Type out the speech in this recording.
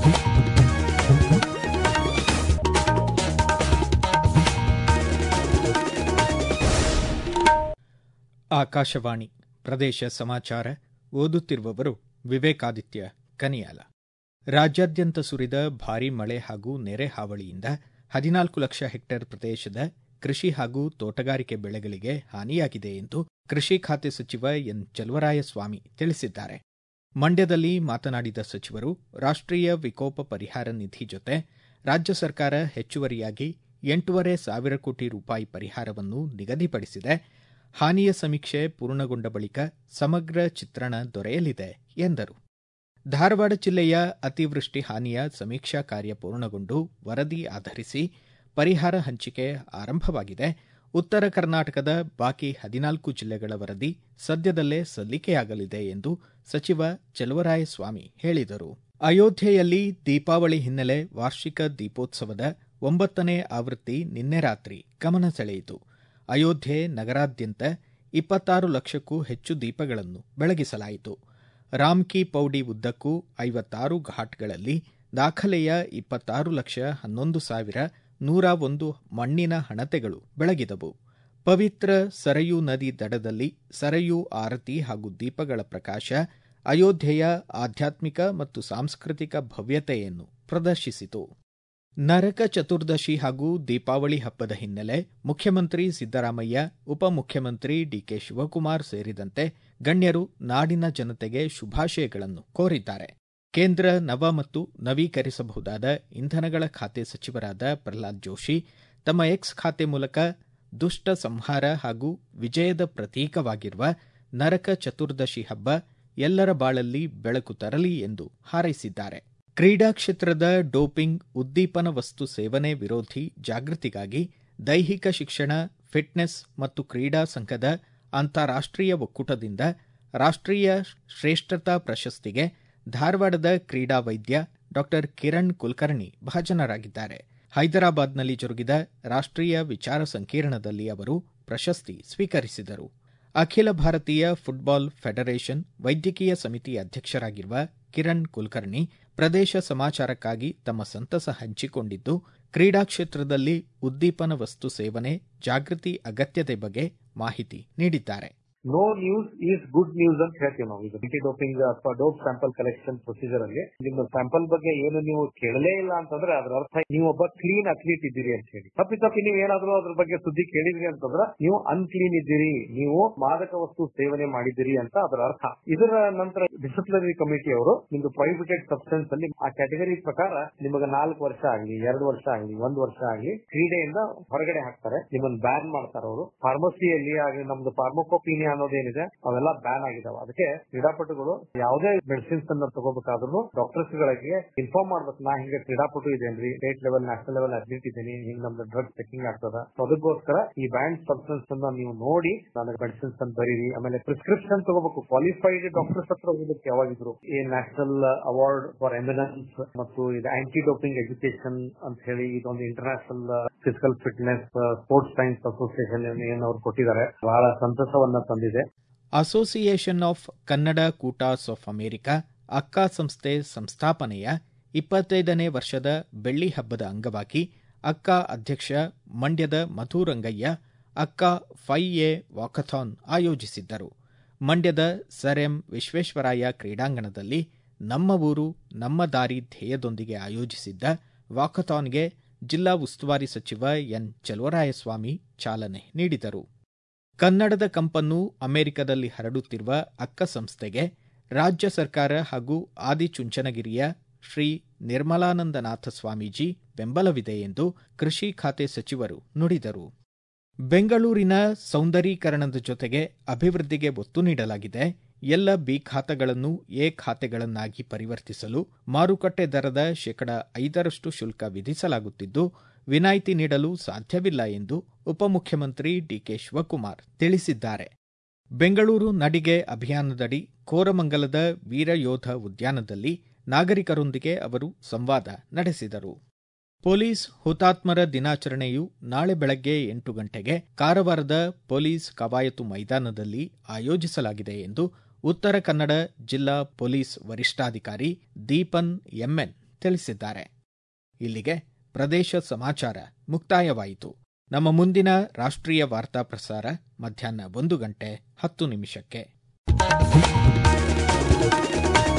ಆಕಾಶವಾಣಿ ಪ್ರದೇಶ ಸಮಾಚಾರ ಓದುತ್ತಿರುವವರು ವಿವೇಕಾದಿತ್ಯ ಕನಿಯಾಲ ರಾಜ್ಯಾದ್ಯಂತ ಸುರಿದ ಭಾರೀ ಮಳೆ ಹಾಗೂ ನೆರೆ ಹಾವಳಿಯಿಂದ ಹದಿನಾಲ್ಕು ಲಕ್ಷ ಹೆಕ್ಟೇರ್ ಪ್ರದೇಶದ ಕೃಷಿ ಹಾಗೂ ತೋಟಗಾರಿಕೆ ಬೆಳೆಗಳಿಗೆ ಹಾನಿಯಾಗಿದೆ ಎಂದು ಕೃಷಿ ಖಾತೆ ಸಚಿವ ಎನ್ ಚಲುವರಾಯಸ್ವಾಮಿ ತಿಳಿಸಿದ್ದಾರೆ ಮಂಡ್ಯದಲ್ಲಿ ಮಾತನಾಡಿದ ಸಚಿವರು ರಾಷ್ಟ್ರೀಯ ವಿಕೋಪ ಪರಿಹಾರ ನಿಧಿ ಜೊತೆ ರಾಜ್ಯ ಸರ್ಕಾರ ಹೆಚ್ಚುವರಿಯಾಗಿ ಎಂಟೂವರೆ ಸಾವಿರ ಕೋಟಿ ರೂಪಾಯಿ ಪರಿಹಾರವನ್ನು ನಿಗದಿಪಡಿಸಿದೆ ಹಾನಿಯ ಸಮೀಕ್ಷೆ ಪೂರ್ಣಗೊಂಡ ಬಳಿಕ ಸಮಗ್ರ ಚಿತ್ರಣ ದೊರೆಯಲಿದೆ ಎಂದರು ಧಾರವಾಡ ಜಿಲ್ಲೆಯ ಅತಿವೃಷ್ಟಿ ಹಾನಿಯ ಸಮೀಕ್ಷಾ ಕಾರ್ಯ ಪೂರ್ಣಗೊಂಡು ವರದಿ ಆಧರಿಸಿ ಪರಿಹಾರ ಹಂಚಿಕೆ ಆರಂಭವಾಗಿದೆ ಉತ್ತರ ಕರ್ನಾಟಕದ ಬಾಕಿ ಹದಿನಾಲ್ಕು ಜಿಲ್ಲೆಗಳ ವರದಿ ಸದ್ಯದಲ್ಲೇ ಸಲ್ಲಿಕೆಯಾಗಲಿದೆ ಎಂದು ಸಚಿವ ಚಲುವರಾಯಸ್ವಾಮಿ ಹೇಳಿದರು ಅಯೋಧ್ಯೆಯಲ್ಲಿ ದೀಪಾವಳಿ ಹಿನ್ನೆಲೆ ವಾರ್ಷಿಕ ದೀಪೋತ್ಸವದ ಒಂಬತ್ತನೇ ಆವೃತ್ತಿ ನಿನ್ನೆ ರಾತ್ರಿ ಗಮನ ಸೆಳೆಯಿತು ಅಯೋಧ್ಯೆ ನಗರಾದ್ಯಂತ ಇಪ್ಪತ್ತಾರು ಲಕ್ಷಕ್ಕೂ ಹೆಚ್ಚು ದೀಪಗಳನ್ನು ಬೆಳಗಿಸಲಾಯಿತು ರಾಮ್ ಕಿ ಪೌಡಿ ಉದ್ದಕ್ಕೂ ಐವತ್ತಾರು ಘಾಟ್ಗಳಲ್ಲಿ ದಾಖಲೆಯ ಇಪ್ಪತ್ತಾರು ಲಕ್ಷ ಹನ್ನೊಂದು ಸಾವಿರ ನೂರ ಒಂದು ಮಣ್ಣಿನ ಹಣತೆಗಳು ಬೆಳಗಿದವು ಪವಿತ್ರ ಸರಯೂ ನದಿ ದಡದಲ್ಲಿ ಸರಯೂ ಆರತಿ ಹಾಗೂ ದೀಪಗಳ ಪ್ರಕಾಶ ಅಯೋಧ್ಯೆಯ ಆಧ್ಯಾತ್ಮಿಕ ಮತ್ತು ಸಾಂಸ್ಕೃತಿಕ ಭವ್ಯತೆಯನ್ನು ಪ್ರದರ್ಶಿಸಿತು ನರಕ ಚತುರ್ದಶಿ ಹಾಗೂ ದೀಪಾವಳಿ ಹಬ್ಬದ ಹಿನ್ನೆಲೆ ಮುಖ್ಯಮಂತ್ರಿ ಸಿದ್ದರಾಮಯ್ಯ ಉಪಮುಖ್ಯಮಂತ್ರಿ ಡಿಕೆ ಶಿವಕುಮಾರ್ ಸೇರಿದಂತೆ ಗಣ್ಯರು ನಾಡಿನ ಜನತೆಗೆ ಶುಭಾಶಯಗಳನ್ನು ಕೋರಿದ್ದಾರೆ ಕೇಂದ್ರ ನವ ಮತ್ತು ನವೀಕರಿಸಬಹುದಾದ ಇಂಧನಗಳ ಖಾತೆ ಸಚಿವರಾದ ಪ್ರಹ್ಲಾದ್ ಜೋಶಿ ತಮ್ಮ ಎಕ್ಸ್ ಖಾತೆ ಮೂಲಕ ದುಷ್ಟ ಸಂಹಾರ ಹಾಗೂ ವಿಜಯದ ಪ್ರತೀಕವಾಗಿರುವ ನರಕ ಚತುರ್ದಶಿ ಹಬ್ಬ ಎಲ್ಲರ ಬಾಳಲ್ಲಿ ಬೆಳಕು ತರಲಿ ಎಂದು ಹಾರೈಸಿದ್ದಾರೆ ಕ್ರೀಡಾ ಕ್ಷೇತ್ರದ ಡೋಪಿಂಗ್ ಉದ್ದೀಪನ ವಸ್ತು ಸೇವನೆ ವಿರೋಧಿ ಜಾಗೃತಿಗಾಗಿ ದೈಹಿಕ ಶಿಕ್ಷಣ ಫಿಟ್ನೆಸ್ ಮತ್ತು ಕ್ರೀಡಾ ಸಂಘದ ಅಂತಾರಾಷ್ಟೀಯ ಒಕ್ಕೂಟದಿಂದ ರಾಷ್ಟೀಯ ಶ್ರೇಷ್ಠತಾ ಪ್ರಶಸ್ತಿಗೆ ಧಾರವಾಡದ ಕ್ರೀಡಾ ವೈದ್ಯ ಡಾ ಕಿರಣ್ ಕುಲಕರ್ಣಿ ಭಾಜನರಾಗಿದ್ದಾರೆ ಹೈದರಾಬಾದ್ನಲ್ಲಿ ಜರುಗಿದ ರಾಷ್ಟೀಯ ವಿಚಾರ ಸಂಕಿರಣದಲ್ಲಿ ಅವರು ಪ್ರಶಸ್ತಿ ಸ್ವೀಕರಿಸಿದರು ಅಖಿಲ ಭಾರತೀಯ ಫುಟ್ಬಾಲ್ ಫೆಡರೇಷನ್ ವೈದ್ಯಕೀಯ ಸಮಿತಿ ಅಧ್ಯಕ್ಷರಾಗಿರುವ ಕಿರಣ್ ಕುಲಕರ್ಣಿ ಪ್ರದೇಶ ಸಮಾಚಾರಕ್ಕಾಗಿ ತಮ್ಮ ಸಂತಸ ಹಂಚಿಕೊಂಡಿದ್ದು ಕ್ರೀಡಾ ಕ್ಷೇತ್ರದಲ್ಲಿ ಉದ್ದೀಪನ ವಸ್ತು ಸೇವನೆ ಜಾಗೃತಿ ಅಗತ್ಯತೆ ಬಗ್ಗೆ ಮಾಹಿತಿ ನೀಡಿದ್ದಾರೆ no news is good news ಅಂತ ಹೇಳ್ತೀವಿ ನಾವು ಈಗ ಆಂಟಿ ಡೋಪಿಂಗ್ ಅಥವಾ ಡೋಪ್ ಸ್ಯಾಂಪಲ್ ಕಲೆಕ್ಷನ್ ಪ್ರೊಸೀಜರ್ ಅಲ್ಲಿ ನಿಮ್ಮ ಸ್ಯಾಂಪಲ್ ಬಗ್ಗೆ ಏನು ನೀವು ಕೇಳಲೇ ಇಲ್ಲ ಅಂತಂದ್ರೆ ಅದರ ಅರ್ಥ ನೀವು ಒಬ್ಬ ಕ್ಲೀನ್ ಅಥ್ಲೀಟ್ ಇದ್ದೀರಿ ಅಂತ ಹೇಳಿ ತಪ್ಪಿ ತಪ್ಪಿ ನೀವು ಏನಾದ್ರೂ ಅದ್ರ ಬಗ್ಗೆ ಸುದ್ದಿ ಕೇಳಿದ್ರಿ ಅಂತಂದ್ರೆ ನೀವು ಅನ್ಕ್ಲೀನ್ ಇದ್ದೀರಿ ನೀವು ಮಾದಕ ವಸ್ತು ಸೇವನೆ ಮಾಡಿದ್ದೀರಿ ಅಂತ ಅದರ ಅರ್ಥ ಇದರ ನಂತರ ಡಿಸಿಪ್ಲಿನರಿ ಕಮಿಟಿ ಅವರು ನಿಮ್ದು ಪ್ರೈವೇಟೆಡ್ ಸಬ್ಸ್ಟೆನ್ಸ್ ಅಲ್ಲಿ ಆ ಕ್ಯಾಟಗರಿ ಪ್ರಕಾರ ನಿಮಗೆ ನಾಲ್ಕು ವರ್ಷ ಆಗಲಿ ಎರಡು ವರ್ಷ ಆಗಲಿ ಒಂದು ವರ್ಷ ಆಗಲಿ ಕ್ರೀಡೆಯಿಂದ ಹೊರಗಡೆ ಹಾಕ್ತಾರೆ ನಿಮ್ಮನ್ನ ಬ್ಯಾನ್ ಮಾಡ್ತಾರೆ ಅವರು ಫಾರ್ಮಸಿಯಲ್ಲಿ ಆಗಲಿ ನಮ್ದು ಫಾರ್ಮಕೋಪಿನಿಯಾ ಅನ್ನೋದೇನಿದೆ ಅವೆಲ್ಲ ಬ್ಯಾನ್ ಆಗಿದಾವೆ ಅದಕ್ಕೆ ಕ್ರೀಡಾಪಟುಗಳು ಯಾವುದೇ ಮೆಡಿಸಿನ್ಸ್ ಅನ್ನ ತಗೋಬೇಕಾದ್ರೂ ಡಾಕ್ಟರ್ಸ್ ಗಳಿಗೆ ಇನ್ಫಾರ್ಮ್ ಮಾಡ್ಬೇಕು ನಾ ಹಿಂಗೆ ಕ್ರೀಡಾಪಟು ಇದೇನ್ರಿ state level national level athlete ಇದ್ದೀನಿ ಹಿಂಗ್ ನಮ್ದು ಡ್ರಗ್ ಚೆಕಿಂಗ್ ಆಗ್ತದ ಅದಕ್ಕೋಸ್ಕರ ಈ ಬ್ಯಾಂಡ್ ಸಬ್ಸ್ಟೆನ್ಸ್ ಅನ್ನ ನೀವು ನೋಡಿ ನನಗೆ ಮೆಡಿಸಿನ್ಸ್ ಅಂತ ಬರೀರಿ ಆಮೇಲೆ ಪ್ರಿಸ್ಕ್ರಿಪ್ಷನ್ ತಗೋಬೇಕು ಕ್ವಾಲಿಫೈಡ್ ಡಾಕ್ಟರ್ಸ್ ಹತ್ರ ಹೋಗ್ಬೇಕು ಯಾವಾಗಿದ್ರು ಈ ನ್ಯಾಷನಲ್ ಅವಾರ್ಡ್ ಫಾರ್ ಎಮಿನೆನ್ಸ್ ಮತ್ತು ಇದು ಆಂಟಿ ಡೋಪಿಂಗ್ ಎಜುಕೇಶನ್ ಅಂತ ಹೇಳಿ ಇದೊಂದು international physical fitness sports science association ಏನು ಅವ್ರು ಕೊಟ್ಟಿದ್ದಾರೆ ಬಹಳ ಸಂತಸವನ್ನ ತಂದಿದೆ association of Kannada Kootas of America AKKA ಸಂಸ್ಥೆ ಸಂಸ್ಥಾಪನೆಯ ಇಪ್ಪತ್ತೈದನೇ ವರ್ಷದ ಬೆಳ್ಳಿ ಹಬ್ಬದ ಅಂಗವಾಗಿ ಅಕ್ಕಾ ಅಧ್ಯಕ್ಷ ಮಂಡ್ಯದ ಮಧುರಂಗಯ್ಯ ಅಕ್ಕಾ ಫೈ ಎ ವಾಕಥಾನ್ ಆಯೋಜಿಸಿದ್ದರು ಮಂಡ್ಯದ ಸರ್ ಎಂ ವಿಶ್ವೇಶ್ವರಾಯ ಕ್ರೀಡಾಂಗಣದಲ್ಲಿ ನಮ್ಮ ಊರು ನಮ್ಮ ದಾರಿ ಧ್ಯೇಯದೊಂದಿಗೆ ಆಯೋಜಿಸಿದ್ದ ವಾಕಥಾನ್ಗೆ ಜಿಲ್ಲಾ ಉಸ್ತುವಾರಿ ಸಚಿವ ಎನ್ ಚಲುವರಾಯಸ್ವಾಮಿ ಚಾಲನೆ ನೀಡಿದರು ಕನ್ನಡದ ಕಂಪನ್ನು ಅಮೆರಿಕದಲ್ಲಿ ಹರಡುತ್ತಿರುವ ಅಕ್ಕ ಸಂಸ್ಥೆಗೆ ರಾಜ್ಯ ಸರ್ಕಾರ ಹಾಗೂ ಆದಿಚುಂಚನಗಿರಿಯ ಶ್ರೀ ನಿರ್ಮಲಾನಂದನಾಥ ಸ್ವಾಮೀಜಿ ಬೆಂಬಲವಿದೆ ಎಂದು ಕೃಷಿ ಖಾತೆ ಸಚಿವರು ನುಡಿದರು ಬೆಂಗಳೂರಿನ ಸೌಂದರೀಕರಣದ ಜೊತೆಗೆ ಅಭಿವೃದ್ಧಿಗೆ ಒತ್ತು ನೀಡಲಾಗಿದೆ ಎಲ್ಲ ಬಿ ಖಾತೆಗಳನ್ನು ಎ ಖಾತೆಗಳನ್ನಾಗಿ ಪರಿವರ್ತಿಸಲು ಮಾರುಕಟ್ಟೆ ದರದ ಶೇಕಡ ಐದರಷ್ಟು ಶುಲ್ಕ ವಿಧಿಸಲಾಗುತ್ತಿದ್ದು ವಿನಾಯಿತಿ ನೀಡಲು ಸಾಧ್ಯವಿಲ್ಲ ಎಂದು ಉಪಮುಖ್ಯಮಂತ್ರಿ ಡಿಕೆ ಶಿವಕುಮಾರ್ ತಿಳಿಸಿದ್ದಾರೆ ಬೆಂಗಳೂರು ನಡಿಗೆ ಅಭಿಯಾನದಡಿ ಕೋರಮಂಗಲದ ವೀರಯೋಧ ಉದ್ಯಾನದಲ್ಲಿ ನಾಗರಿಕರೊಂದಿಗೆ ಅವರು ಸಂವಾದ ನಡೆಸಿದರು ಪೊಲೀಸ್ ಹುತಾತ್ಮರ ದಿನಾಚರಣೆಯು ನಾಳೆ ಬೆಳಗ್ಗೆ ಎಂಟು ಗಂಟೆಗೆ ಕಾರವಾರದ ಪೊಲೀಸ್ ಕವಾಯತು ಮೈದಾನದಲ್ಲಿ ಆಯೋಜಿಸಲಾಗಿದೆ ಎಂದು ಉತ್ತರ ಕನ್ನಡ ಜಿಲ್ಲಾ ಪೊಲೀಸ್ ವರಿಷ್ಠಾಧಿಕಾರಿ ದೀಪನ್ ಎಂಎನ್ ತಿಳಿಸಿದ್ದಾರೆ ಇಲ್ಲಿಗೆ ಪ್ರದೇಶ ಸಮಾಚಾರ ಮುಕ್ತಾಯವಾಯಿತು ನಮ್ಮ ಮುಂದಿನ ರಾಷ್ಟ್ರೀಯ ವಾರ್ತಾ ಪ್ರಸಾರ ಮಧ್ಯಾಹ್ನ ಒಂದು ಗಂಟೆ ಹತ್ತು ನಿಮಿಷಕ್ಕೆ